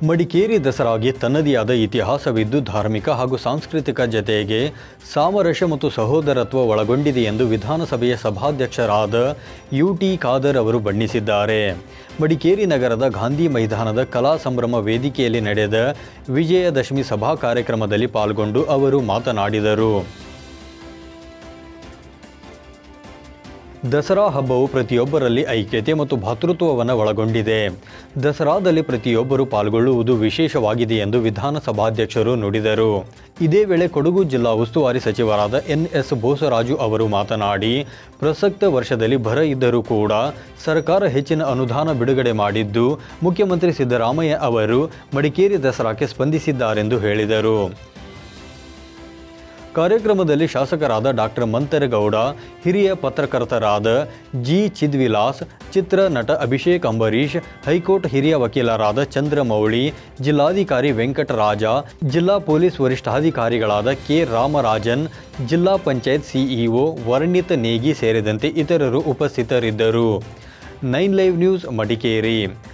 ಮಡಿಕೇರಿ ದಸರಾಗೆ ತನ್ನದೇ ಆದ ಇತಿಹಾಸವಿದ್ದು ಧಾರ್ಮಿಕ ಹಾಗೂ ಸಾಂಸ್ಕೃತಿಕ ಜತೆಗೆ ಸಾಮರಸ್ಯ ಮತ್ತು ಸಹೋದರತ್ವ ಒಳಗೊಂಡಿದೆ ಎಂದು ವಿಧಾನಸಭೆಯ ಸಭಾಧ್ಯಕ್ಷರಾದ ಯು ಟಿ ಖಾದರ್ ಅವರು ಬಣ್ಣಿಸಿದ್ದಾರೆ ಮಡಿಕೇರಿ ನಗರದ ಗಾಂಧಿ ಮೈದಾನದ ಕಲಾ ಸಂಭ್ರಮ ವೇದಿಕೆಯಲ್ಲಿ ನಡೆದ ವಿಜಯದಶಮಿ ಸಭಾ ಕಾರ್ಯಕ್ರಮದಲ್ಲಿ ಪಾಲ್ಗೊಂಡು ಅವರು ಮಾತನಾಡಿದರು ದಸರಾ ಹಬ್ಬವು ಪ್ರತಿಯೊಬ್ಬರಲ್ಲಿ ಐಕ್ಯತೆ ಮತ್ತು ಭಾತೃತ್ವವನ್ನು ಒಳಗೊಂಡಿದೆ ದಸರಾದಲ್ಲಿ ಪ್ರತಿಯೊಬ್ಬರು ಪಾಲ್ಗೊಳ್ಳುವುದು ವಿಶೇಷವಾಗಿದೆ ಎಂದು ವಿಧಾನಸಭಾಧ್ಯಕ್ಷರು ನುಡಿದರು ಇದೇ ವೇಳೆ ಕೊಡಗು ಜಿಲ್ಲಾ ಉಸ್ತುವಾರಿ ಸಚಿವರಾದ ಎನ್ ಎಸ್ ಬೋಸರಾಜು ಅವರು ಮಾತನಾಡಿ ಪ್ರಸಕ್ತ ವರ್ಷದಲ್ಲಿ ಬರ ಇದ್ದರೂ ಕೂಡ ಸರ್ಕಾರ ಹೆಚ್ಚಿನ ಅನುದಾನ ಬಿಡುಗಡೆ ಮಾಡಿದ್ದು ಮುಖ್ಯಮಂತ್ರಿ ಸಿದ್ದರಾಮಯ್ಯ ಅವರು ಮಡಿಕೇರಿ ದಸರಾಕ್ಕೆ ಸ್ಪಂದಿಸಿದ್ದಾರೆಂದು ಹೇಳಿದರು ಕಾರ್ಯಕ್ರಮದಲ್ಲಿ ಶಾಸಕರಾದ ಡಾಕ್ಟರ್ ಮಂತರಗೌಡ ಹಿರಿಯ ಪತ್ರಕರ್ತರಾದ ಜಿ ಚಿದ್ವಿಲಾಸ್ ಚಿತ್ರ ನಟ ಅಭಿಷೇಕ್ ಅಂಬರೀಷ್ ಹೈಕೋರ್ಟ್ ಹಿರಿಯ ವಕೀಲರಾದ ಚಂದ್ರಮೌಳಿ ಜಿಲ್ಲಾಧಿಕಾರಿ ವೆಂಕಟರಾಜ ಜಿಲ್ಲಾ ಪೊಲೀಸ್ ವರಿಷ್ಠಾಧಿಕಾರಿಗಳಾದ ಕೆ ರಾಮರಾಜನ್ ಜಿಲ್ಲಾ ಪಂಚಾಯತ್ ಸಿಇಒ ವರ್ಣಿತ್ ನೇಗಿ ಸೇರಿದಂತೆ ಇತರರು ಉಪಸ್ಥಿತರಿದ್ದರು ನೈನ್ ಲೈವ್ ನ್ಯೂಸ್ ಮಡಿಕೇರಿ